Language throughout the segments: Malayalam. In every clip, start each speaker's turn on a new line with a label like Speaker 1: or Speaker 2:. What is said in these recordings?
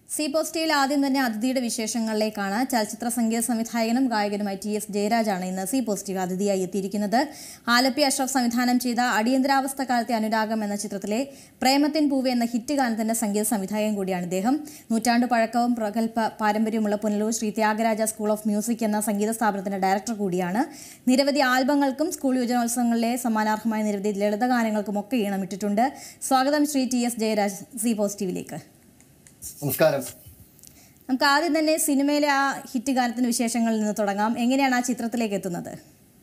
Speaker 1: സി പോസിറ്റീവിൽ ആദ്യം തന്നെ അതിഥിയുടെ വിശേഷങ്ങളിലേക്കാണ് ചലച്ചിത്ര സംഗീത സംവിധായകനും ഗായകനുമായി ടി എസ് ജയരാജാണ് ഇന്ന് സി പോസിറ്റീവ് അതിഥിയായി എത്തിയിരിക്കുന്നത് ആലപ്പി അഷ്റഫ് സംവിധാനം ചെയ്ത അടിയന്തരാവസ്ഥ കാലത്തെ അനുരാഗം എന്ന ചിത്രത്തിലെ പ്രേമത്തിൻ പൂവ് എന്ന ഹിറ്റ് ഗാനത്തിന്റെ സംഗീത സംവിധായകൻ കൂടിയാണ് ഇദ്ദേഹം നൂറ്റാണ്ട് പഴക്കവും പ്രഗത്ഭ പാരമ്പര്യമുള്ള Punalur Shri Thyagaraja school of music എന്ന സംഗീത സ്ഥാപനത്തിന്റെ ഡയറക്ടർ കൂടിയാണ് നിരവധി ആൽബങ്ങൾക്കും സ്കൂൾ യുവജനോത്സവങ്ങളിലെ സമ്മാനാർഹമായ നിരവധി ലളിതഗാനങ്ങൾക്കും ഒക്കെ ഈണമിട്ടിട്ടുണ്ട് സ്വാഗതം Shri T S Jayaraj C പോസിറ്റീവിലേക്ക്
Speaker 2: നമസ്കാരം
Speaker 1: നമുക്ക് ആദ്യം തന്നെ സിനിമയിലെ ആ ഹിറ്റ് ഗാനത്തിന്റെ വിശേഷങ്ങളിൽ നിന്ന് തുടങ്ങാം എങ്ങനെയാണ് ആ ചിത്രത്തിലേക്ക് എത്തുന്നത്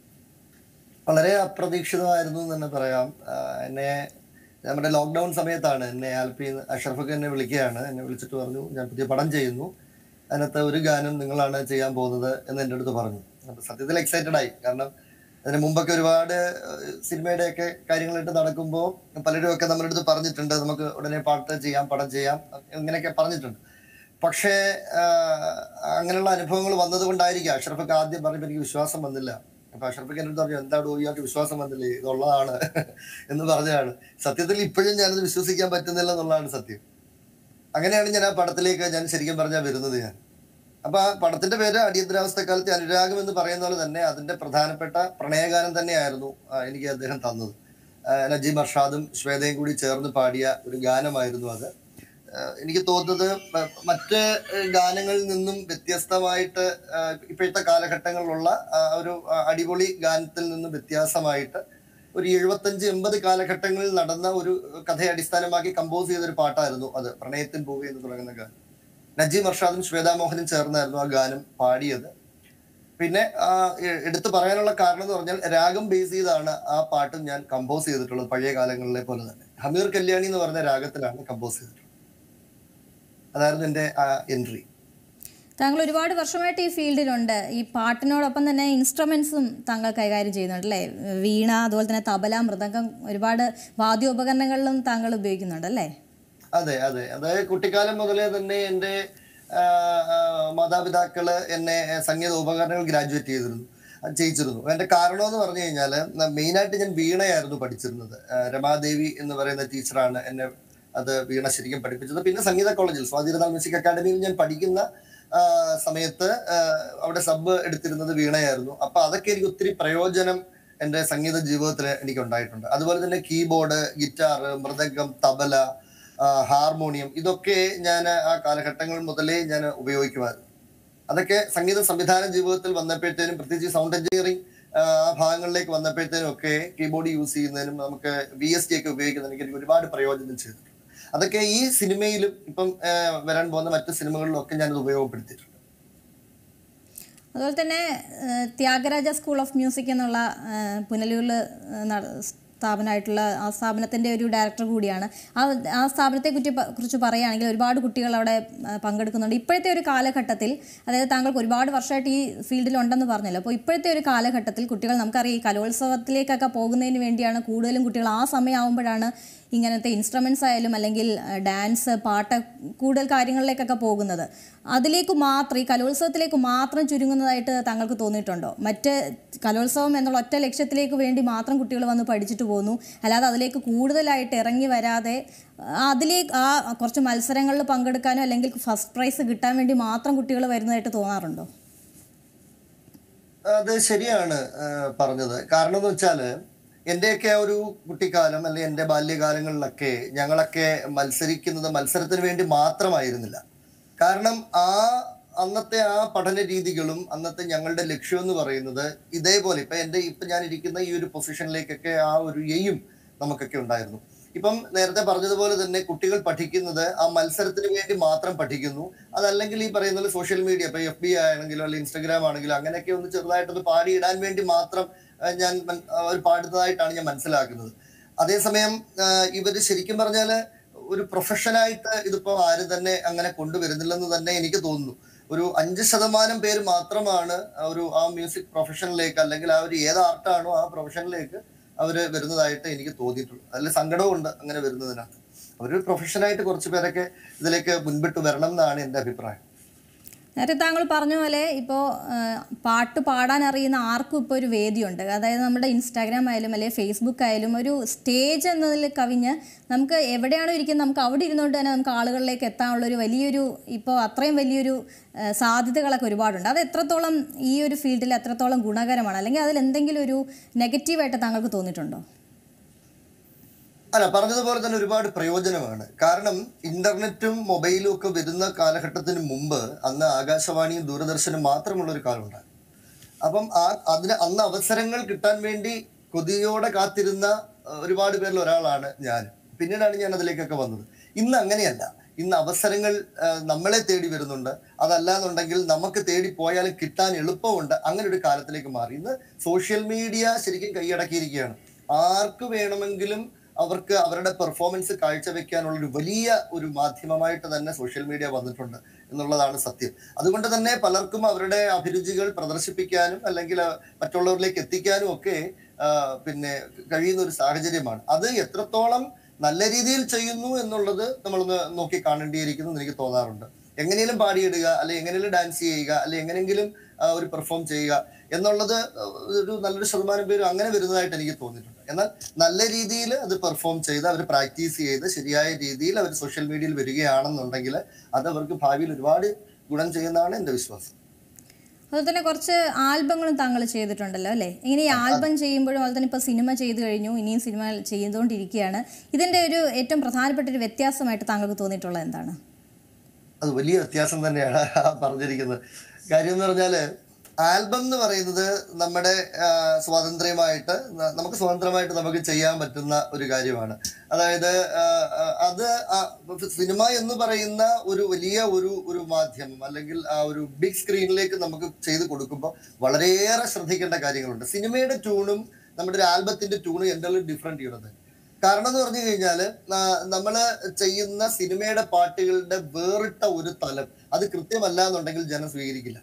Speaker 2: വളരെ അപ്രതീക്ഷിതമായിരുന്നു എന്ന് തന്നെ പറയാം ആഹ് എന്നെ നമ്മുടെ ലോക്ക്ഡൌൺ സമയത്താണ് എന്നെ ആൽപി അഷറഫൊക്കെ എന്നെ വിളിക്കുകയാണ് എന്നെ വിളിച്ചിട്ട് പറഞ്ഞു ഞാൻ പുതിയ പടം ചെയ്യുന്നു അതിനകത്ത് ഒരു ഗാനം നിങ്ങളാണ് ചെയ്യാൻ പോകുന്നത് എന്ന് എൻ്റെ അടുത്ത് പറഞ്ഞു അപ്പൊ സത്യത്തിൽ എക്സൈറ്റഡ് ആയി കാരണം അതിന് മുമ്പൊക്കെ ഒരുപാട് ആഹ് സിനിമയുടെയൊക്കെ കാര്യങ്ങളായിട്ട് നടക്കുമ്പോൾ പലരും ഒക്കെ നമ്മുടെ അടുത്ത് പറഞ്ഞിട്ടുണ്ട് നമുക്ക് ഉടനെ പാട്ട് ചെയ്യാം പടം ചെയ്യാം ഇങ്ങനെയൊക്കെ പറഞ്ഞിട്ടുണ്ട് പക്ഷേ ആഹ് അങ്ങനെയുള്ള അനുഭവങ്ങൾ വന്നത് കൊണ്ടായിരിക്കും അഷ്റഫൊക്കെ ആദ്യം പറഞ്ഞപ്പോൾ എനിക്ക് വിശ്വാസം വന്നില്ല അപ്പൊ അഷ്റഫൊക്കെ എൻ്റെ അടുത്ത് പറഞ്ഞു എന്താണ് ഇയാൾക്ക് വിശ്വാസം വന്നില്ലേ ഇതുള്ളതാണ് എന്ന് പറഞ്ഞതാണ് സത്യത്തിൽ ഇപ്പോഴും ഞാനത് വിശ്വസിക്കാൻ പറ്റുന്നില്ല എന്നുള്ളതാണ് സത്യം അങ്ങനെയാണ് ഞാൻ ആ പടത്തിലേക്ക് ഞാൻ ശരിക്കും പറഞ്ഞാൽ വരുന്നത് ഞാൻ അപ്പൊ ആ പടത്തിന്റെ പേര് അടിയന്തരാവസ്ഥ കാലത്തെ അനുരാഗം എന്ന് പറയുന്ന പോലെ തന്നെ അതിന്റെ പ്രധാനപ്പെട്ട പ്രണയഗാനം തന്നെയായിരുന്നു ആ, എനിക്ക് അദ്ദേഹം തന്നത് ആ, നജീം അർഷാദും ശ്വേതയും കൂടി ചേർന്ന് പാടിയ ഒരു ഗാനമായിരുന്നു അത് ആ, എനിക്ക് തോന്നുന്നത് മ- മറ്റ് ഗാനങ്ങളിൽ നിന്നും വ്യത്യസ്തമായിട്ട് ആ, ഇപ്പോഴത്തെ കാലഘട്ടങ്ങളിലുള്ള ആ, ഒരു ആ, അടിപൊളി ഗാനത്തിൽ നിന്നും വ്യത്യാസമായിട്ട് ഒരു എഴുപത്തഞ്ച് എൺപത് കാലഘട്ടങ്ങളിൽ നടന്ന ഒരു കഥയെ അടിസ്ഥാനമാക്കി കമ്പോസ് ചെയ്ത ഒരു പാട്ടായിരുന്നു അത് പ്രണയത്തിൻ പൂവി എന്ന് തുടങ്ങുന്ന ഗാനം നജീം അർഷാദും ശ്വേതാ മോഹനും ചേർന്നായിരുന്നു ആ ഗാനം പാടിയത് പിന്നെ ആ എ- എടുത്തു പറയാനുള്ള കാരണം എന്ന് പറഞ്ഞാൽ രാഗം ബേസ് ചെയ്താണ് ആ പാട്ടും ഞാൻ കമ്പോസ് ചെയ്തിട്ടുള്ളത് പഴയ കാലങ്ങളിലെ പോലെ തന്നെ ഹമീർ കല്യാണി എന്ന് പറഞ്ഞ രാഗത്തിലാണ് കമ്പോസ് ചെയ്തിട്ടുള്ളത് അതായിരുന്നു എൻ്റെ ആ എൻട്രി
Speaker 1: താങ്കൾ ഒരുപാട് വർഷമായിട്ട് ഈ ഫീൽഡിലുണ്ട് ഈ പാട്ടിനോടൊപ്പം തന്നെ ഇൻസ്ട്രുമെന്റ്സും താങ്കൾ കൈകാര്യം ചെയ്യുന്നുണ്ട് അല്ലേ വീണ അതുപോലെ തന്നെ തബല മൃദംഗം ഒരുപാട് വാദ്യോപകരണങ്ങളിലും താങ്കൾ ഉപയോഗിക്കുന്നുണ്ട് അല്ലേ
Speaker 2: അതെ അതെ അതായത് കുട്ടിക്കാലം മുതലേ തന്നെ എൻ്റെ ആ, ആ, മാതാപിതാക്കള് എന്നെ സംഗീത ഉപകരണങ്ങൾ ഗ്രാജുവേറ്റ് ചെയ്തിരുന്നു അത് ചെയ്യിച്ചിരുന്നു അതിന്റെ കാരണം എന്ന് പറഞ്ഞു കഴിഞ്ഞാൽ മെയിനായിട്ട് ഞാൻ വീണയായിരുന്നു പഠിച്ചിരുന്നത് ആ, രമാദേവി എന്ന് പറയുന്ന ടീച്ചറാണ് എന്നെ അത് വീണ ശരിക്കും പഠിപ്പിച്ചത് പിന്നെ സംഗീത കോളേജിൽ സ്വാതിരനാൾ മ്യൂസിക് അക്കാദമിയിൽ ഞാൻ പഠിക്കുന്ന ആ, സമയത്ത് ആ, അവിടെ സബ് എടുത്തിരുന്നത് വീണയായിരുന്നു അപ്പൊ അതൊക്കെ എനിക്ക് ഒത്തിരി പ്രയോജനം എൻ്റെ സംഗീത ജീവിതത്തിൽ എനിക്ക് ഉണ്ടായിട്ടുണ്ട് അതുപോലെ തന്നെ കീബോർഡ് ഗിറ്റാർ മൃദംഗം തബല ആ, ഹാർമോണിയം ഇതൊക്കെ ഞാൻ ആ കാലഘട്ടങ്ങൾ മുതലേ ഞാൻ ഉപയോഗിക്കുമായിരുന്നു അതൊക്കെ സംഗീത സംവിധാന ജീവിതത്തിൽ വന്നപ്പോഴത്തേനും പ്രത്യേകിച്ച് സൗണ്ട് എഞ്ചിനീയറിംഗ് ആ ഭാഗങ്ങളിലേക്ക് വന്നപ്പോഴത്തേനും ഒക്കെ കീബോർഡ് യൂസ് ചെയ്യുന്നതിനും നമുക്ക് വി എസ് ടി ഒക്കെ ഉപയോഗിക്കുന്നതിന് എനിക്ക് ഒരുപാട് പ്രയോജനം ചെയ്തിട്ടുണ്ട് അതൊക്കെ ഈ സിനിമയിലും ഇപ്പം ആ, വരാൻ പോകുന്ന മറ്റു സിനിമകളിലും ഒക്കെ ഞാനത് ഉപയോഗപ്പെടുത്തിയിട്ടുണ്ട്
Speaker 1: അതുപോലെ തന്നെ ഏഹ്, ത്യാഗരാജ സ്കൂൾ ഓഫ് മ്യൂസിക് എന്നുള്ള ഏഹ്, പുനലൂരിൽ ഏഹ്, നട- സ്ഥാപനമായിട്ടുള്ള ആ സ്ഥാപനത്തിൻ്റെ ഒരു ഡയറക്ടർ കൂടിയാണ് ആ ആ സ്ഥാപനത്തെ കുറിച്ച് പ- കുറിച്ച് പറയുകയാണെങ്കിൽ ഒരുപാട് കുട്ടികൾ അവിടെ ഏഹ്, പങ്കെടുക്കുന്നുണ്ട് ഇപ്പോഴത്തെ ഒരു കാലഘട്ടത്തിൽ അതായത് താങ്കൾക്ക് ഒരുപാട് വർഷമായിട്ട് ഈ ഫീൽഡിൽ ഉണ്ടെന്ന് പറഞ്ഞല്ലോ അപ്പോൾ ഇപ്പോഴത്തെ ഒരു കാലഘട്ടത്തിൽ കുട്ടികൾ നമുക്കറിയാം ഈ കലോത്സവത്തിലേക്കൊക്കെ പോകുന്നതിന് വേണ്ടിയാണ് കൂടുതലും കുട്ടികൾ ആ സമയമാകുമ്പോഴാണ് ഇങ്ങനത്തെ ഇൻസ്ട്രുമെൻസ് ആയാലും അല്ലെങ്കിൽ ഏഹ്, ഡാൻസ് പാട്ട് കൂടുതൽ കാര്യങ്ങളിലേക്കൊക്കെ പോകുന്നത് അതിലേക്ക് മാത്രം ഈ കലോത്സവത്തിലേക്ക് മാത്രം ചുരുങ്ങുന്നതായിട്ട് താങ്കൾക്ക് തോന്നിയിട്ടുണ്ടോ മറ്റ് കലോത്സവം എന്നുള്ള ഒറ്റ ലക്ഷ്യത്തിലേക്ക് വേണ്ടി മാത്രം കുട്ടികൾ വന്ന് പഠിച്ചിട്ട് പോകുന്നു അല്ലാതെ അതിലേക്ക് കൂടുതലായിട്ട് ഇറങ്ങി വരാതെ ആ, അതിലേക്ക് ആ കുറച്ച് മത്സരങ്ങളിൽ പങ്കെടുക്കാനോ അല്ലെങ്കിൽ ഫസ്റ്റ് പ്രൈസ് കിട്ടാൻ വേണ്ടി മാത്രം കുട്ടികൾ വരുന്നതായിട്ട് തോന്നാറുണ്ടോ
Speaker 2: അത് ശരിയാണ് ആ, പറഞ്ഞത് കാരണം എന്ന് വെച്ചാല് എന്റെയൊക്കെ ആ ഒരു കുട്ടിക്കാലം അല്ലെങ്കിൽ എൻ്റെ ബാല്യകാലങ്ങളിലൊക്കെ ഞങ്ങളൊക്കെ മത്സരിക്കുന്നത് മത്സരത്തിന് വേണ്ടി മാത്രമായിരുന്നില്ല കാരണം ആ അന്നത്തെ ആ പഠന രീതികളും അന്നത്തെ ഞങ്ങളുടെ ലക്ഷ്യം എന്ന് പറയുന്നത് ഇതേപോലെ ഇപ്പൊ എൻ്റെ ഇപ്പൊ ഞാൻ ഇരിക്കുന്ന ഈ ഒരു പൊസിഷനിലേക്കൊക്കെ ആ ഒരു എയും നമുക്കൊക്കെ ഉണ്ടായിരുന്നു ഇപ്പം നേരത്തെ പറഞ്ഞതുപോലെ തന്നെ കുട്ടികൾ പഠിക്കുന്നത് ആ മത്സരത്തിന് വേണ്ടി മാത്രം പഠിക്കുന്നു അതല്ലെങ്കിൽ ഈ പറയുന്ന പോലെ സോഷ്യൽ മീഡിയ ഇപ്പൊ എഫ് ബി ആണെങ്കിലോ അല്ലെങ്കിൽ ഇൻസ്റ്റാഗ്രാം ആണെങ്കിലോ അങ്ങനെയൊക്കെ ഒന്ന് ചെറുതായിട്ടൊന്ന് പാടിയിടാൻ വേണ്ടി മാത്രം ആ, ഞാൻ മൻ- ആ, ഒരു പാടുന്നതായിട്ടാണ് ഞാൻ മനസ്സിലാക്കുന്നത് അതേസമയം ആ, ഇവര് ശരിക്കും പറഞ്ഞാല് ഒരു പ്രൊഫഷനായിട്ട് ഇതിപ്പോ ആരും തന്നെ അങ്ങനെ കൊണ്ടുവരുന്നില്ലെന്ന് തന്നെ എനിക്ക് തോന്നുന്നു ഒരു അഞ്ച് ശതമാനം പേര് മാത്രമാണ് ആ ഒരു ആ മ്യൂസിക് പ്രൊഫഷനിലേക്ക് അല്ലെങ്കിൽ ആ ഒരു ഏത് ആർട്ടാണോ ആ പ്രൊഫഷനിലേക്ക് അവര് വരുന്നതായിട്ട് എനിക്ക് തോന്നിയിട്ടുള്ളൂ അതിൽ സങ്കടവും ഉണ്ട് അങ്ങനെ വരുന്നതിനകത്ത് അവരൊരു പ്രൊഫഷനായിട്ട് കുറച്ച് പേരൊക്കെ ഇതിലേക്ക് മുൻപിട്ട് വരണം എന്നാണ് എൻ്റെ അഭിപ്രായം
Speaker 1: നേരത്തെ താങ്കൾ പറഞ്ഞ പോലെ ഇപ്പോൾ പാട്ട് പാടാൻ അറിയുന്ന ആർക്കും ഇപ്പോൾ ഒരു വേദിയുണ്ട് അതായത് നമ്മുടെ ഇൻസ്റ്റാഗ്രാം ആയാലും അല്ലെങ്കിൽ ഫേസ്ബുക്ക് ആയാലും ഒരു സ്റ്റേജ് എന്നതിൽ കവിഞ്ഞ് നമുക്ക് എവിടെയാണോ ഇരിക്കുന്നത് നമുക്ക് അവിടെ ഇരുന്നുകൊണ്ട് തന്നെ നമുക്ക് ആളുകളിലേക്ക് എത്താനുള്ള ഒരു വലിയൊരു ഇപ്പോൾ അത്രയും വലിയൊരു ആ, സാധ്യതകളൊക്കെ ഒരുപാടുണ്ട് അത് എത്രത്തോളം ഈ ഒരു ഫീൽഡിൽ എത്രത്തോളം ഗുണകരമാണ് അല്ലെങ്കിൽ അതിൽ എന്തെങ്കിലും ഒരു നെഗറ്റീവായിട്ട് താങ്കൾക്ക് തോന്നിയിട്ടുണ്ടോ
Speaker 2: അല്ല പറഞ്ഞതുപോലെ തന്നെ ഒരുപാട് പ്രയോജനമാണ് കാരണം ഇന്റർനെറ്റും മൊബൈലും ഒക്കെ വരുന്ന കാലഘട്ടത്തിന് മുമ്പ് അന്ന് ആകാശവാണിയും ദൂരദർശനും മാത്രമുള്ള ഒരു കാലമുണ്ടായിരുന്നു അപ്പം ആ അതിന് അന്ന് അവസരങ്ങൾ കിട്ടാൻ വേണ്ടി കൊതിയോടെ കാത്തിരുന്ന അഹ്, ഒരുപാട് പേരിൽ ഒരാളാണ് ഞാൻ പിന്നീടാണ് ഞാൻ അതിലേക്കൊക്കെ വന്നത് ഇന്ന് അങ്ങനെയല്ല ഇന്ന് അവസരങ്ങൾ അഹ്, നമ്മളെ തേടി വരുന്നുണ്ട് അതല്ല എന്നുണ്ടെങ്കിൽ നമുക്ക് തേടി പോയാലും കിട്ടാൻ എളുപ്പമുണ്ട് അങ്ങനെ ഒരു കാലത്തിലേക്ക് മാറി ഇന്ന് സോഷ്യൽ മീഡിയ ശരിക്കും കൈയടക്കിയിരിക്കുകയാണ് ആർക്ക് വേണമെങ്കിലും അവർക്ക് അവരുടെ പെർഫോമൻസ് കാഴ്ചവെക്കാനുള്ള ഒരു വലിയ ഒരു മാധ്യമമായിട്ട് തന്നെ സോഷ്യൽ മീഡിയ വന്നിട്ടുണ്ട് എന്നുള്ളതാണ് സത്യം അതുകൊണ്ട് തന്നെ പലർക്കും അവരുടെ അഭിരുചികൾ പ്രദർശിപ്പിക്കാനും അല്ലെങ്കിൽ ആ, മറ്റുള്ളവരിലേക്ക് എത്തിക്കാനും ഒക്കെ ആ, പിന്നെ കഴിയുന്ന ഒരു സാഹചര്യമാണ് അത് എത്രത്തോളം നല്ല രീതിയിൽ ചെയ്യുന്നു എന്നുള്ളത് നമ്മളൊന്ന് നോക്കി കാണേണ്ടിയിരിക്കുന്നു എന്ന് എനിക്ക് തോന്നാറുണ്ട് എങ്ങനെയും പാടിയിടുക അല്ലെ എങ്ങനെയും ഡാൻസ് ചെയ്യുക അല്ലെ എങ്ങനെയെങ്കിലും ആ, ഒരു പെർഫോം ചെയ്യുക എന്നുള്ളത് ഒരു നല്ലൊരു ശതമാനം പേര് അങ്ങനെ വരുന്നതായിട്ട് എനിക്ക് തോന്നിയിട്ടുണ്ട് എന്നാൽ നല്ല രീതിയിൽ അത് പെർഫോം ചെയ്ത് അവർ പ്രാക്ടീസ് ചെയ്ത് ശരിയായ രീതിയിൽ അവർ സോഷ്യൽ മീഡിയയിൽ വരികയാണെന്നുണ്ടെങ്കിൽ അത് അവർക്ക് ഭാവിയിൽ ഒരുപാട് ഗുണം ചെയ്യുന്നതാണ് എൻ്റെ വിശ്വാസം
Speaker 1: അതുപോലെ തന്നെ കുറച്ച് ആൽബങ്ങളും താങ്കൾ ചെയ്തിട്ടുണ്ടല്ലോ അല്ലേ ഇങ്ങനെ ഈ ആൽബം ചെയ്യുമ്പോഴും അതുപോലെ തന്നെ ഇപ്പോൾ സിനിമ ചെയ്തു കഴിഞ്ഞു ഇനിയും സിനിമ ചെയ്തുകൊണ്ടിരിക്കുകയാണ് ഇതിൻ്റെ ഒരു ഏറ്റവും പ്രധാനപ്പെട്ട ഒരു വ്യത്യാസമായിട്ട് താങ്കൾക്ക് തോന്നിയിട്ടുള്ളത് എന്താണ്
Speaker 2: അത് വലിയ വ്യത്യാസം തന്നെയാണ് പറഞ്ഞിരിക്കുന്നത് കാര്യം എന്ന് പറഞ്ഞാല് ആൽബം എന്ന് പറയുന്നത് നമ്മുടെ ആ, സ്വാതന്ത്ര്യമായിട്ട് ന- നമുക്ക് സ്വതന്ത്രമായിട്ട് നമുക്ക് ചെയ്യാൻ പറ്റുന്ന ഒരു കാര്യമാണ് അതായത് ആ, ആ, അത് ആ, സിനിമ എന്ന് പറയുന്ന ഒരു വലിയ ഒരു ഒരു മാധ്യമം അല്ലെങ്കിൽ ആ ഒരു ബിഗ് സ്ക്രീനിലേക്ക് നമുക്ക് ചെയ്ത് കൊടുക്കുമ്പോൾ വളരെയേറെ ശ്രദ്ധിക്കേണ്ട കാര്യങ്ങളുണ്ട് സിനിമയുടെ ട്യൂണും നമ്മുടെ ഒരു ആൽബത്തിന്റെ ട്യൂണും എന്തെങ്കിലും ഡിഫറെന്റ് ചെയ്യണത് കാരണം എന്ന് പറഞ്ഞു കഴിഞ്ഞാല് ന- നമ്മള് ചെയ്യുന്ന സിനിമയുടെ പാട്ടുകളുടെ വേറിട്ട ഒരു തലം അത് കൃത്യമല്ല എന്നുണ്ടെങ്കിൽ ജനം സ്വീകരിക്കില്ല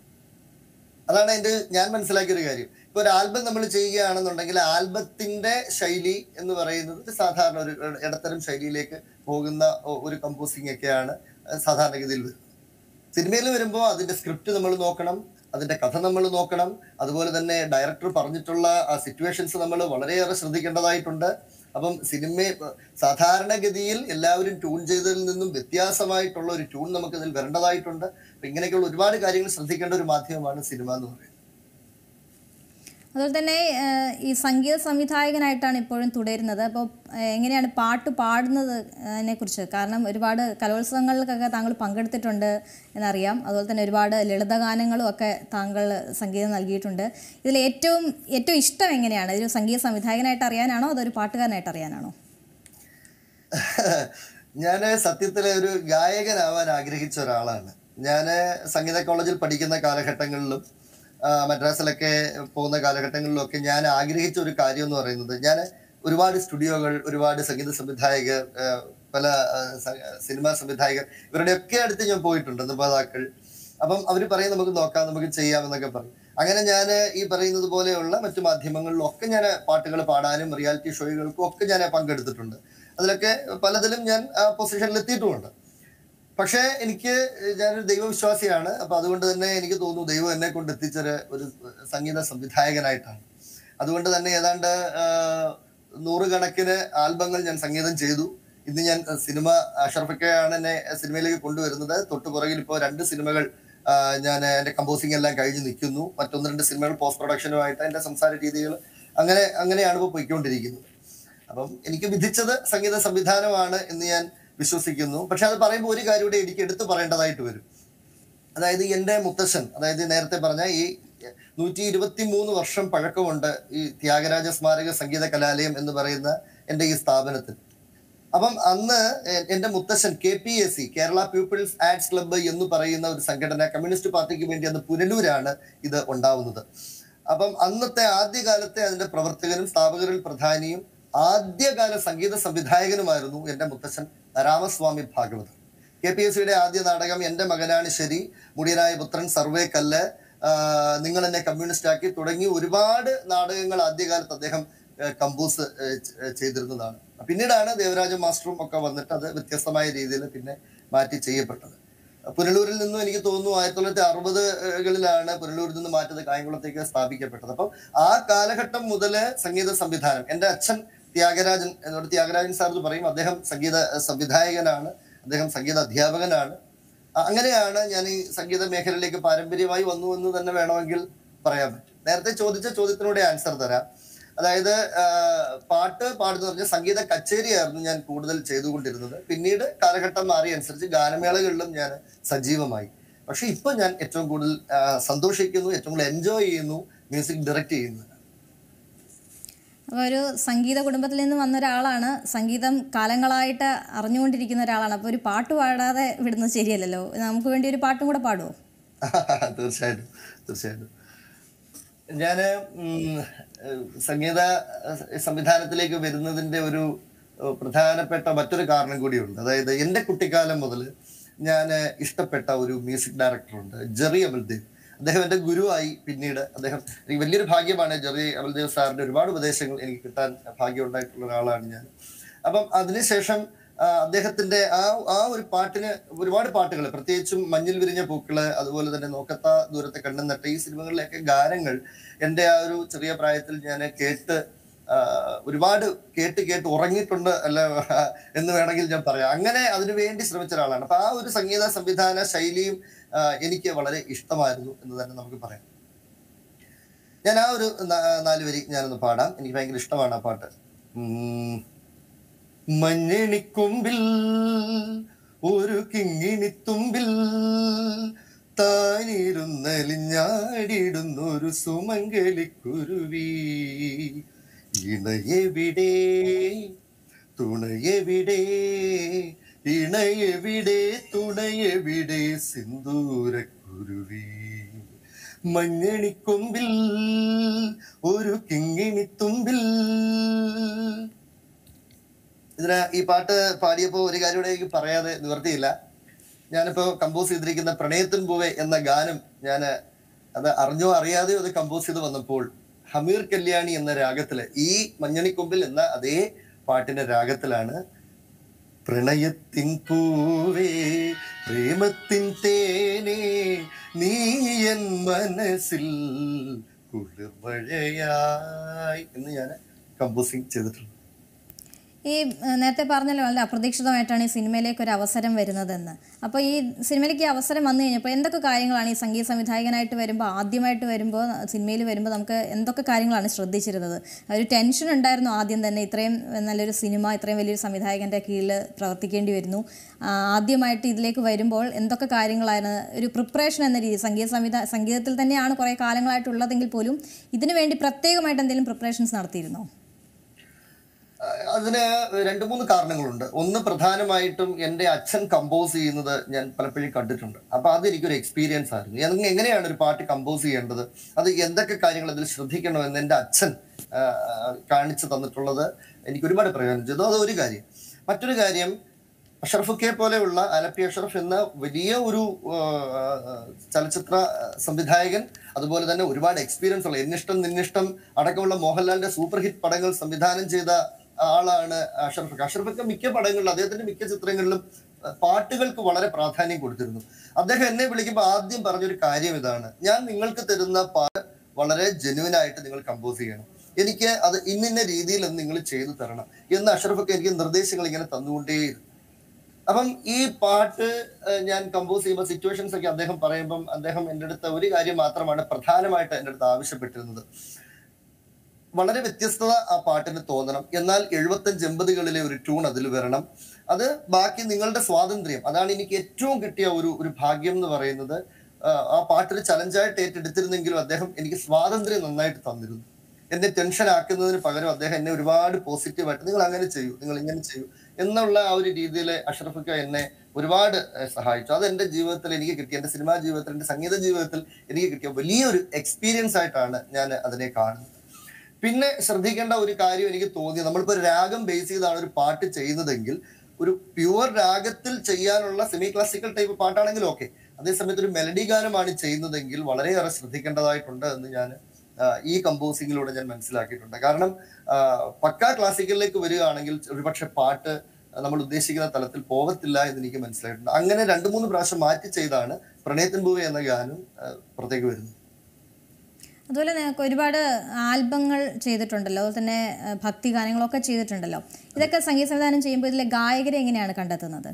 Speaker 2: അതാണ് എൻ്റെ ഞാൻ മനസ്സിലാക്കിയ ഒരു കാര്യം ഇപ്പൊ ഒരു ആൽബം നമ്മൾ ചെയ്യുകയാണെന്നുണ്ടെങ്കിൽ ആൽബത്തിന്റെ ശൈലി എന്ന് പറയുന്നത് ഒരു സാധാരണ ഒരു ഇടത്തരം ശൈലിയിലേക്ക് പോകുന്ന ഒ- ഒരു കമ്പോസിങ് ഒക്കെയാണ് സാധാരണഗതിയിൽ വരുന്നത് സിനിമയിൽ വരുമ്പോൾ അതിന്റെ സ്ക്രിപ്റ്റ് നമ്മൾ നോക്കണം അതിന്റെ കഥ നമ്മൾ നോക്കണം അതുപോലെ തന്നെ ഡയറക്ടർ പറഞ്ഞിട്ടുള്ള ആ സിറ്റുവേഷൻസ് നമ്മൾ വളരെയേറെ ശ്രദ്ധിക്കേണ്ടതായിട്ടുണ്ട് അപ്പം സിനിമ സാധാരണഗതിയിൽ എല്ലാവരും ട്യൂൺ ചെയ്തതിൽ നിന്നും വ്യത്യാസമായിട്ടുള്ള ഒരു ട്യൂൺ നമുക്ക് ഇതിൽ വരേണ്ടതായിട്ടുണ്ട് അപ്പൊ ഇങ്ങനെയൊക്കെയുള്ള ഒരുപാട് കാര്യങ്ങൾ ശ്രദ്ധിക്കേണ്ട ഒരു മാധ്യമമാണ് സിനിമ എന്ന് പറയുന്നത്
Speaker 1: അതുപോലെ തന്നെ ഏഹ്, ഈ സംഗീത സംവിധായകനായിട്ടാണ് ഇപ്പോഴും തുടരുന്നത് അപ്പോൾ ഏഹ്, എങ്ങനെയാണ് പാട്ട് പാടുന്നത് അതിനെ കുറിച്ച് കാരണം ഒരുപാട് കലോത്സവങ്ങളിലൊക്കെ താങ്കൾ പങ്കെടുത്തിട്ടുണ്ട് എന്നറിയാം അതുപോലെ തന്നെ ഒരുപാട് ലളിതഗാനങ്ങളും ഒക്കെ താങ്കൾ സംഗീതം നൽകിയിട്ടുണ്ട് ഇതിൽ ഏറ്റവും ഏറ്റവും ഇഷ്ടം എങ്ങനെയാണ് ഒരു സംഗീത സംവിധായകനായിട്ട് അറിയാനാണോ അതോ ഒരു പാട്ടുകാരനായിട്ട് അറിയാനാണോ
Speaker 2: ഞാൻ സത്യത്തിലെ ഒരു ഗായകനാവാൻ ആഗ്രഹിച്ച ഒരാളാണ് ഞാൻ സംഗീത കോളേജിൽ പഠിക്കുന്ന കാലഘട്ടങ്ങളിലും ആ, മദ്രാസിലൊക്കെ പോകുന്ന കാലഘട്ടങ്ങളിലൊക്കെ ഞാൻ ആഗ്രഹിച്ച ഒരു കാര്യം എന്ന് പറയുന്നത് ഞാൻ ഒരുപാട് സ്റ്റുഡിയോകൾ ഒരുപാട് സംഗീത സംവിധായകർ ആ, പല ആ, സ- സിനിമാ സംവിധായകർ ഇവരുടെയൊക്കെ അടുത്ത് ഞാൻ പോയിട്ടുണ്ട് നിർമ്മാതാക്കൾ അപ്പം അവർ പറയും നമുക്ക് നോക്കാം നമുക്ക് ചെയ്യാം എന്നൊക്കെ പറയും അങ്ങനെ ഞാൻ ഈ പറയുന്നത് പോലെയുള്ള മറ്റു മാധ്യമങ്ങളിലൊക്കെ ഞാൻ പാട്ടുകൾ പാടാനും റിയാലിറ്റി ഷോകൾക്കും ഒക്കെ ഞാൻ പങ്കെടുത്തിട്ടുണ്ട് അതിലൊക്കെ പലതിലും ഞാൻ ആ പൊസിഷനിൽ എത്തിയിട്ടുമുണ്ട് പക്ഷേ എനിക്ക് ഞാനൊരു ദൈവവിശ്വാസിയാണ് അപ്പൊ അതുകൊണ്ട് തന്നെ എനിക്ക് തോന്നുന്നു ദൈവം എന്നെ കൊണ്ട് എത്തിച്ചൊരു ഒരു സംഗീത സംവിധായകനായിട്ടാണ് അതുകൊണ്ട് തന്നെ ഏതാണ്ട് ആ, നൂറുകണക്കിന് ആൽബങ്ങൾ ഞാൻ സംഗീതം ചെയ്തു ഇന്ന് ഞാൻ സിനിമ അഷർഫക്കയാണ് എന്നെ സിനിമയിലേക്ക് കൊണ്ടുവരുന്നത് തൊട്ടു പുറകിൽ ഇപ്പോൾ രണ്ട് സിനിമകൾ ആ, ഞാൻ എൻ്റെ കമ്പോസിംഗ് എല്ലാം കഴിഞ്ഞ് നിൽക്കുന്നു മറ്റൊന്ന് രണ്ട് സിനിമകൾ പോസ്റ്റ് പ്രൊഡക്ഷനുമായിട്ട് എൻ്റെ സംസാര രീതികൾ അങ്ങനെ അങ്ങനെയാണ് ഇപ്പോൾ പോയിക്കൊണ്ടിരിക്കുന്നത് അപ്പം എനിക്ക് വിധിച്ചത് സംഗീത സംവിധാനമാണ് എന്ന് ഞാൻ വിശ്വസിക്കുന്നു പക്ഷെ അത് പറയുമ്പോൾ ഒരു കാര്യം കൂടി എനിക്ക് എടുത്തു പറയേണ്ടതായിട്ട് വരും അതായത് എൻ്റെ മുത്തശ്ശൻ അതായത് നേരത്തെ പറഞ്ഞ ഈ നൂറ്റി ഇരുപത്തി മൂന്ന് വർഷം പഴക്കമുണ്ട് ഈ ത്യാഗരാജ സ്മാരക സംഗീത കലാലയം എന്ന് പറയുന്ന എൻ്റെ ഈ സ്ഥാപനത്തിൽ അപ്പം അന്ന് എ- എൻ്റെ മുത്തശ്ശൻ K P S C Kerala people's arts club എന്ന് പറയുന്ന ഒരു സംഘടന കമ്മ്യൂണിസ്റ്റ് പാർട്ടിക്ക് വേണ്ടി അന്ന് പുനലൂരാണ് ഇത് ഉണ്ടാവുന്നത് അപ്പം അന്നത്തെ ആദ്യകാലത്തെ അതിന്റെ പ്രവർത്തകനും സ്ഥാപകരിൽ പ്രധാനിയും ആദ്യകാല സംഗീത സംവിധായകനുമായിരുന്നു എൻ്റെ മുത്തശ്ശൻ Ramaswamy Bhagavathar K P S സിയുടെ ആദ്യ നാടകം എൻ്റെ മകനാണ് ശരി മുടിയനായ പുത്രൻ സർവേ കല്ല് ആ, നിങ്ങൾ എന്നെ കമ്മ്യൂണിസ്റ്റ് ആക്കി തുടങ്ങി ഒരുപാട് നാടകങ്ങൾ ആദ്യകാലത്ത് അദ്ദേഹം ഏ, കമ്പോസ് ഏ, ചെ- ഏ, ചെയ്തിരുന്നതാണ് പിന്നീടാണ് ദേവരാജ മാസ്റ്ററും ഒക്കെ വന്നിട്ട് അത് വ്യത്യസ്തമായ രീതിയിൽ പിന്നെ മാറ്റി ചെയ്യപ്പെട്ടത് പുനലൂരിൽ നിന്നും എനിക്ക് തോന്നുന്നു ആയിരത്തി തൊള്ളായിരത്തി അറുപതുകളിലാണ് പുനലൂരിൽ നിന്ന് മാറ്റത് കായംകുളത്തേക്ക് സ്ഥാപിക്കപ്പെട്ടത് അപ്പം ആ കാലഘട്ടം മുതൽ സംഗീത സംവിധാനം എൻ്റെ അച്ഛൻ ത്യാഗരാജൻ എന്നോട് ത്യാഗരാജൻ സാർ എന്ന് പറയും അദ്ദേഹം സംഗീത സംവിധായകനാണ് അദ്ദേഹം സംഗീത അധ്യാപകനാണ് അ- അങ്ങനെയാണ് ഞാൻ ഈ സംഗീത മേഖലയിലേക്ക് പാരമ്പര്യമായി വന്നു എന്ന് തന്നെ വേണമെങ്കിൽ പറയാൻ പറ്റും നേരത്തെ ചോദിച്ച ചോദ്യത്തിനൂടെ ആൻസർ തരാം അതായത് ആ, പാട്ട് പാടുന്ന പറഞ്ഞ സംഗീത കച്ചേരിയായിരുന്നു ഞാൻ കൂടുതൽ ചെയ്തുകൊണ്ടിരുന്നത് പിന്നീട് കാലഘട്ടം മാറിയ അനുസരിച്ച് ഗാനമേളകളിലും ഞാൻ സജീവമായി പക്ഷെ ഇപ്പൊ ഞാൻ ഏറ്റവും കൂടുതൽ ആ, സന്തോഷിക്കുന്നു ഏറ്റവും കൂടുതൽ എൻജോയ് ചെയ്യുന്നു മ്യൂസിക് ഡയറക്റ്റ് ചെയ്യുന്നത്
Speaker 1: അപ്പോൾ ഒരു സംഗീത കുടുംബത്തിൽ നിന്ന് വന്ന ഒരാളാണ് സംഗീതം കാലങ്ങളായിട്ട് അറിഞ്ഞുകൊണ്ടിരിക്കുന്ന ഒരാളാണ് അപ്പോൾ ഒരു പാട്ട് പാടാതെ വിടുന്നത് ശരിയല്ലല്ലോ നമുക്ക് വേണ്ടി ഒരു പാട്ടും കൂടെ പാടുമോ
Speaker 2: തീർച്ചയായിട്ടും തീർച്ചയായിട്ടും ഞാന് ഉം, ഏഹ്, സംഗീത ഏഹ്, സംവിധാനത്തിലേക്ക് വരുന്നതിന്റെ ഒരു ഏഹ്, പ്രധാനപ്പെട്ട മറ്റൊരു കാരണം കൂടിയുണ്ട് അതായത് എൻ്റെ കുട്ടിക്കാലം മുതൽ ഞാൻ ഇഷ്ടപ്പെട്ട ഒരു മ്യൂസിക് ഡയറക്ടറുണ്ട് ജെറി അമൽദേവ് അദ്ദേഹം എൻ്റെ ഗുരുവായി പിന്നീട് അദ്ദേഹം എനിക്ക് വലിയൊരു ഭാഗ്യമാണ് ജെറി അമൽദേവ് സാറിന്റെ ഒരുപാട് ഉപദേശങ്ങൾ എനിക്ക് കിട്ടാൻ ഭാഗ്യം ഉണ്ടായിട്ടുള്ള ഒരാളാണ് ഞാൻ അപ്പം അതിനുശേഷം ആ, അദ്ദേഹത്തിന്റെ ആ ആ ഒരു പാട്ടിന് ഒരുപാട് പാട്ടുകൾ പ്രത്യേകിച്ചും മഞ്ഞിൽ വിരിഞ്ഞ പൂക്കള് അതുപോലെ തന്നെ നോക്കത്ത ദൂരത്തെ കണ്ണും നട്ട ഈ സിനിമകളിലെയൊക്കെ ഗാനങ്ങൾ എൻ്റെ ആ ഒരു ചെറിയ പ്രായത്തിൽ ഞാൻ കേട്ട് ആ, ഒരുപാട് കേട്ട് കേട്ട് ഉറങ്ങിയിട്ടുണ്ട് അല്ല എന്ന് വേണമെങ്കിൽ ഞാൻ പറയാം അങ്ങനെ അതിനു വേണ്ടി ശ്രമിച്ച ഒരാളാണ് അപ്പൊ ആ ഒരു സംഗീത സംവിധാന ശൈലിയും ആ, എനിക്ക് വളരെ ഇഷ്ടമായിരുന്നു എന്ന് തന്നെ നമുക്ക് പറയാം ഞാൻ ആ ഒരു നാ- നാല് വരി ഞാനൊന്ന് പാടാം എനിക്ക് ഭയങ്കര ഇഷ്ടമാണ് ആ പാട്ട് ഉം. മഞ്ഞണിക്കൊമ്പിൽ ഒരു കിങ്ങിണിത്തുമ്പിൽ താനിരുന്നലിഞ്ഞാടിടുന്നൊരു സുമംഗലിക്കുരുവി ഇണയെവിടെ തുണയെവിടെ ഇണയെവിടെ തുണയെവിടെ സിന്ദൂരക്കുരുവി മഞ്ഞണിക്കൊമ്പിൽ ഒരു കിങ്ങിണിത്തുമ്പിൽ ഇതിന് ഈ പാട്ട് പാടിയപ്പോൾ ഒരു കാര്യം കൂടെ എനിക്ക് പറയാതെ നിവർത്തിയില്ല ഞാനിപ്പോ കമ്പോസ് ചെയ്തിരിക്കുന്ന പ്രണയത്തിൻ പൂവെ എന്ന ഗാനം ഞാൻ അത് അറിഞ്ഞോ അറിയാതെയോ അത് കമ്പോസ് ചെയ്ത് വന്നപ്പോൾ ഹമീർ കല്യാണി എന്ന രാഗത്തില് ഈ മഞ്ഞണിക്കൊമ്പിൽ എന്ന അതേ പാട്ടിന്റെ രാഗത്തിലാണ് പ്രണയത്തിൻ പൂവേ പ്രേമത്തിൻ തേനേ നീ എൻ മനസ്സിൽ കുളിർമഴയായി എന്ന് ഞാൻ കമ്പോസിങ് ചെയ്തിട്ടുണ്ട്
Speaker 1: ഈ ഏഹ്, നേരത്തെ പറഞ്ഞല്ലോ വളരെ അപ്രതീക്ഷിതമായിട്ടാണ് ഈ സിനിമയിലേക്ക് ഒരു അവസരം വരുന്നതെന്ന് അപ്പോൾ ഈ സിനിമയിലേക്ക് ഈ അവസരം വന്നു കഴിഞ്ഞപ്പോൾ എന്തൊക്കെ കാര്യങ്ങളാണ് ഈ സംഗീത സംവിധായകനായിട്ട് വരുമ്പോൾ ആദ്യമായിട്ട് വരുമ്പോൾ സിനിമയിൽ വരുമ്പോൾ നമുക്ക് എന്തൊക്കെ കാര്യങ്ങളാണ് ശ്രദ്ധിച്ചിരുന്നത് ഒരു ടെൻഷൻ ഉണ്ടായിരുന്നു ആദ്യം തന്നെ ഇത്രയും നല്ലൊരു സിനിമ ഇത്രയും വലിയൊരു സംവിധായകൻ്റെ കീഴിൽ പ്രവർത്തിക്കേണ്ടി വരുന്നു ആ, ആദ്യമായിട്ട് ഇതിലേക്ക് വരുമ്പോൾ എന്തൊക്കെ കാര്യങ്ങളായിരുന്നു ഒരു പ്രിപ്പറേഷൻ എന്ന രീതി സംഗീത സംവിധാ സംഗീതത്തിൽ തന്നെയാണ് കുറേ കാലങ്ങളായിട്ടുള്ളതെങ്കിൽ പോലും ഇതിനു വേണ്ടി പ്രത്യേകമായിട്ട് എന്തെങ്കിലും പ്രിപ്പറേഷൻസ് നടത്തിയിരുന്നോ
Speaker 2: അതിന് രണ്ട് മൂന്ന് കാരണങ്ങളുണ്ട് ഒന്ന് പ്രധാനമായിട്ടും എൻ്റെ അച്ഛൻ കമ്പോസ് ചെയ്യുന്നത് ഞാൻ പലപ്പോഴും കണ്ടിട്ടുണ്ട് അപ്പൊ അത് എനിക്കൊരു എക്സ്പീരിയൻസ് ആയിരുന്നു ഞാൻ എങ്ങനെയാണ് ഒരു പാട്ട് കമ്പോസ് ചെയ്യേണ്ടത് അത് എന്തൊക്കെ കാര്യങ്ങൾ അതിൽ ശ്രദ്ധിക്കണമെന്ന് എൻ്റെ അച്ഛൻ ആ, കാണിച്ചു തന്നിട്ടുള്ളത് എനിക്ക് ഒരുപാട് പ്രയോജനം ചെയ്തു അത് ഒരു കാര്യം മറ്റൊരു കാര്യം അഷറഫുക്കെ പോലെയുള്ള ആലപ്പി അഷറഫ് എന്ന വലിയ ഒരു ആ, ചലച്ചിത്ര സംവിധായകൻ അതുപോലെ തന്നെ ഒരുപാട് എക്സ്പീരിയൻസ് ഉള്ള എന്നിഷ്ടം നിന്നിഷ്ടം അടക്കമുള്ള മോഹൻലാലിന്റെ സൂപ്പർ ഹിറ്റ് പടങ്ങൾ സംവിധാനം ചെയ്ത ആളാണ് അഷറഫ് അഷറഫൊക്കെ മിക്ക പടങ്ങളിലും അദ്ദേഹത്തിന്റെ മിക്ക ചിത്രങ്ങളിലും ആ, പാട്ടുകൾക്ക് വളരെ പ്രാധാന്യം കൊടുത്തിരുന്നു അദ്ദേഹം എന്നെ വിളിക്കുമ്പോൾ ആദ്യം പറഞ്ഞൊരു കാര്യം ഇതാണ് ഞാൻ നിങ്ങൾക്ക് തരുന്ന പാട്ട് വളരെ ജെന്യുവൻ ആയിട്ട് നിങ്ങൾ കമ്പോസ് ചെയ്യണം എനിക്ക് അത് ഇന്നിന്ന രീതിയിൽ നിങ്ങൾ ചെയ്തു തരണം എന്ന് അഷറഫൊക്കെ എനിക്ക് നിർദ്ദേശങ്ങൾ ഇങ്ങനെ തന്നുകൊണ്ടേയിരുന്നു അപ്പം ഈ പാട്ട് ഏഹ്, ഞാൻ കമ്പോസ് ചെയ്യുമ്പോൾ സിറ്റുവേഷൻസ് ഒക്കെ അദ്ദേഹം പറയുമ്പം അദ്ദേഹം എൻ്റെ അടുത്ത് ഒരു കാര്യം മാത്രമാണ് പ്രധാനമായിട്ട് എൻ്റെ അടുത്ത് ആവശ്യപ്പെട്ടിരുന്നത് വളരെ വ്യത്യസ്തത ആ പാട്ടിന് തോന്നണം എന്നാൽ എഴുപത്തഞ്ച് എൺപതുകളിലെ ഒരു ട്യൂൺ അതിൽ വരണം അത് ബാക്കി നിങ്ങളുടെ സ്വാതന്ത്ര്യം അതാണ് എനിക്ക് ഏറ്റവും കിട്ടിയ ഒരു ഒരു ഭാഗ്യം എന്ന് പറയുന്നത് ആ, ആ പാട്ടൊരു ചലഞ്ചായിട്ട് ഏറ്റെടുത്തിരുന്നെങ്കിലും അദ്ദേഹം എനിക്ക് സ്വാതന്ത്ര്യം നന്നായിട്ട് തന്നിരുന്നു എന്നെ ടെൻഷൻ ആക്കുന്നതിന് പകരം അദ്ദേഹം എന്നെ ഒരുപാട് പോസിറ്റീവായിട്ട് നിങ്ങൾ അങ്ങനെ ചെയ്യൂ നിങ്ങൾ ഇങ്ങനെ ചെയ്യൂ എന്നുള്ള ആ ഒരു രീതിയിൽ അഷ്റഫിക്ക എന്നെ ഒരുപാട് ഏഹ്, സഹായിച്ചു അത് എൻ്റെ ജീവിതത്തിൽ എനിക്ക് കിട്ടിയ എൻ്റെ സിനിമാ ജീവിതത്തിൽ എൻ്റെ സംഗീത ജീവിതത്തിൽ എനിക്ക് കിട്ടിയ വലിയൊരു എക്സ്പീരിയൻസ് ആയിട്ടാണ് ഞാൻ അതിനെ കാണുന്നത് പിന്നെ ശ്രദ്ധിക്കേണ്ട ഒരു കാര്യം എനിക്ക് തോന്നി നമ്മളിപ്പോ ഒരു രാഗം ബേസ് ചെയ്താണ് ഒരു പാട്ട് ചെയ്യുന്നതെങ്കിൽ ഒരു പ്യുവർ രാഗത്തിൽ ചെയ്യാനുള്ള സെമി ക്ലാസിക്കൽ ടൈപ്പ് പാട്ടാണെങ്കിൽ ഓക്കെ അതേസമയത്ത് ഒരു മെലഡി ഗാനമാണ് ചെയ്യുന്നതെങ്കിൽ വളരെയേറെ ശ്രദ്ധിക്കേണ്ടതായിട്ടുണ്ട് എന്ന് ഞാൻ ഈ കമ്പോസിങ്ങിലൂടെ ഞാൻ മനസ്സിലാക്കിയിട്ടുണ്ട് കാരണം ആ, പക്കാ ക്ലാസിക്കലിലേക്ക് വരികയാണെങ്കിൽ ഒരുപക്ഷെ പാട്ട് നമ്മൾ ഉദ്ദേശിക്കുന്ന തലത്തിൽ പോകത്തില്ല എന്ന് എനിക്ക് മനസ്സിലായിട്ടുണ്ട് അങ്ങനെ രണ്ട് മൂന്ന് പ്രാവശ്യം മാറ്റി ചെയ്താണ് പ്രണയത്തിൻ പൂവ എന്ന ഗാനം ആ, പുറത്തേക്ക് വരുന്നത്
Speaker 1: അതുപോലെ നിങ്ങൾക്ക് ഒരുപാട് ആൽബങ്ങൾ ചെയ്തിട്ടുണ്ടല്ലോ അതുപോലെ തന്നെ ആ, ഭക്തി ഗാനങ്ങളൊക്കെ ചെയ്തിട്ടുണ്ടല്ലോ ഇതൊക്കെ സംഗീത സംവിധാനം ചെയ്യുമ്പോൾ ഇതിലെ ഗായകരെ എങ്ങനെയാണ് കണ്ടെത്തുന്നത്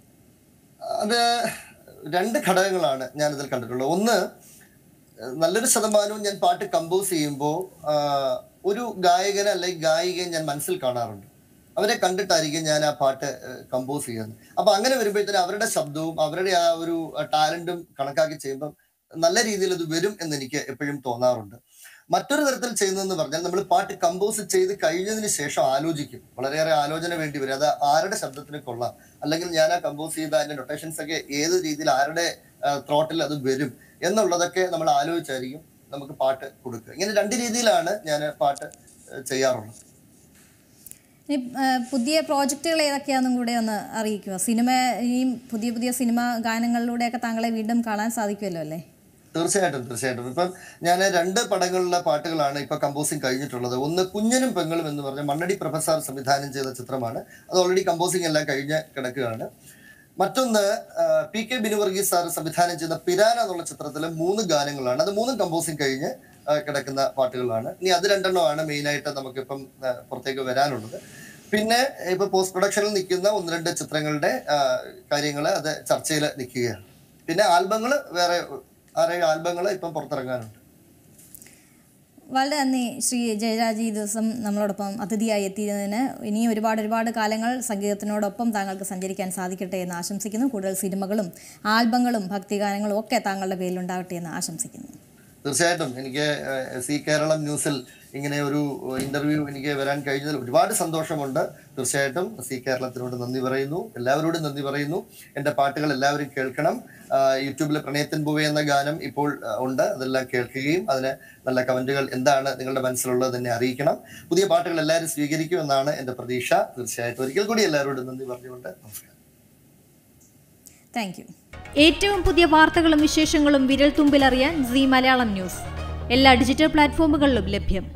Speaker 2: അത് രണ്ട് ഘടകങ്ങളാണ് ഞാൻ ഇതിൽ കണ്ടിട്ടുള്ളത് ഒന്ന് നല്ലൊരു ശതമാനവും ഞാൻ പാട്ട് കമ്പോസ് ചെയ്യുമ്പോൾ ഒരു ഗായകനെ അല്ലെങ്കിൽ ഗായികയെ ഞാൻ മനസ്സിൽ കാണാറുണ്ട് അവരെ കണ്ടിട്ടായിരിക്കും ഞാൻ ആ പാട്ട് കമ്പോസ് ചെയ്യുന്നത് അപ്പൊ അങ്ങനെ വരുമ്പോഴത്തേനും അവരുടെ ശബ്ദവും അവരുടെ ആ ഒരു ടാലന്റും കണക്കാക്കി ചെയ്യുമ്പോൾ നല്ല രീതിയിൽ അത് വരും എന്ന് എനിക്ക് എപ്പോഴും തോന്നാറുണ്ട് മറ്റൊരു തരത്തിൽ ചെയ്യുന്നതെന്ന് പറഞ്ഞാൽ നമ്മൾ പാട്ട് കമ്പോസ് ചെയ്ത് കഴിഞ്ഞതിന് ശേഷം ആലോചിക്കും വളരെയേറെ ആലോചന വേണ്ടി വരും അത് ആരുടെ ശബ്ദത്തിന് കൊള്ളാം അല്ലെങ്കിൽ ഞാൻ ആ കമ്പോസ് ചെയ്ത അതിന്റെ നൊട്ടേഷൻസ് ഒക്കെ ഏത് രീതിയിൽ ആരുടെ ത്രോട്ടിൽ അത് വരും എന്നുള്ളതൊക്കെ നമ്മൾ ആലോചിച്ചായിരിക്കും നമുക്ക് പാട്ട് കൊടുക്കുക ഇങ്ങനെ രണ്ട് രീതിയിലാണ് ഞാൻ പാട്ട് ഏഹ്, ചെയ്യാറുള്ളത്
Speaker 1: ഇനി ആ, പുതിയ പ്രോജക്റ്റുകൾ ഏതൊക്കെയാണെന്നും കൂടെ ഒന്ന് അറിയിക്കുക സിനിമ ഇനിയും പുതിയ പുതിയ സിനിമ ഗാനങ്ങളിലൂടെയൊക്കെ താങ്കളെ വീണ്ടും കാണാൻ സാധിക്കുമല്ലോ അല്ലേ
Speaker 2: തീർച്ചയായിട്ടും തീർച്ചയായിട്ടും ഇപ്പം ഞാൻ രണ്ട് പടങ്ങളിലെ പാട്ടുകളാണ് ഇപ്പൊ കമ്പോസിങ് കഴിഞ്ഞിട്ടുള്ളത് ഒന്ന് കുഞ്ഞനും പെങ്ങളും എന്ന് പറഞ്ഞ മണ്ണടി പ്രൊഫസർ സംവിധാനം ചെയ്ത ചിത്രമാണ് അത് ഓൾറെഡി കമ്പോസിങ് എല്ലാം കഴിഞ്ഞ് കിടക്കുകയാണ് മറ്റൊന്ന് ആ, പി കെ ബിനുവർഗീസ് സാർ സംവിധാനം ചെയ്ത പിരാന എന്നുള്ള ചിത്രത്തിലെ മൂന്ന് ഗാനങ്ങളാണ് അത് മൂന്നും കമ്പോസിങ് കഴിഞ്ഞ് ആ, കിടക്കുന്ന പാട്ടുകളാണ് ഇനി അത് രണ്ടെണ്ണമാണ് മെയിനായിട്ട് നമുക്കിപ്പം ആ, പുറത്തേക്ക് വരാനുള്ളത് പിന്നെ ഇപ്പൊ പോസ്റ്റ് പ്രൊഡക്ഷനിൽ നിൽക്കുന്ന ഒന്ന് രണ്ട് ചിത്രങ്ങളുടെ കാര്യങ്ങൾ അത് ചർച്ചയിൽ നിൽക്കുകയാണ് പിന്നെ ആൽബങ്ങൾ വേറെ ആറേഴ് ആൽബങ്ങൾ ഇപ്പം പുറത്തിറങ്ങാനുണ്ട്
Speaker 1: വളരെ നന്ദി ശ്രീ ജയരാജ് ഈ ദിവസം നമ്മളോടൊപ്പം അതിഥിയായി എത്തിയതിന് ഇനിയും ഒരുപാട് ഒരുപാട് കാലങ്ങൾ സംഗീതത്തിനോടൊപ്പം താങ്കൾക്ക് സഞ്ചരിക്കാൻ സാധിക്കട്ടെ എന്ന് ആശംസിക്കുന്നു കൂടുതൽ സിനിമകളും ആൽബങ്ങളും ഭക്തിഗാനങ്ങളും ഒക്കെ താങ്കളുടെ പേരിലുണ്ടാവട്ടെ എന്ന് ആശംസിക്കുന്നു
Speaker 2: തീർച്ചയായിട്ടും എനിക്ക് ഏഹ്, സി കേരളം ന്യൂസിൽ ഇങ്ങനെ ഒരു ഇന്റർവ്യൂ എനിക്ക് വരാൻ കഴിഞ്ഞതിൽ ഒരുപാട് സന്തോഷമുണ്ട് തീർച്ചയായിട്ടും സി കേരളത്തിനോട് നന്ദി പറയുന്നു എല്ലാവരോടും നന്ദി പറയുന്നു എൻ്റെ പാട്ടുകൾ എല്ലാവരും കേൾക്കണം ആഹ് യൂട്യൂബിൽ പ്രണയത്തിൻ പൂവ എന്ന ഗാനം ഇപ്പോൾ ആഹ് ഉണ്ട് അതെല്ലാം കേൾക്കുകയും അതിന് നല്ല കമന്റുകൾ എന്താണ് നിങ്ങളുടെ മനസ്സിലുള്ളത് തന്നെ അറിയിക്കണം പുതിയ പാട്ടുകൾ എല്ലാവരും സ്വീകരിക്കുമെന്നാണ് എൻ്റെ പ്രതീക്ഷ തീർച്ചയായിട്ടും ഒരിക്കൽ കൂടി എല്ലാവരോടും നന്ദി പറഞ്ഞുകൊണ്ട് നമസ്കാരം
Speaker 1: താങ്ക് യു
Speaker 3: ഏറ്റവും പുതിയ വാർത്തകളും വിശേഷങ്ങളും വിരൽ തുമ്പിലറിയാൻ സി മലയാളം ന്യൂസ് എല്ലാ ഡിജിറ്റൽ പ്ലാറ്റ്ഫോമുകളിലും ലഭ്യം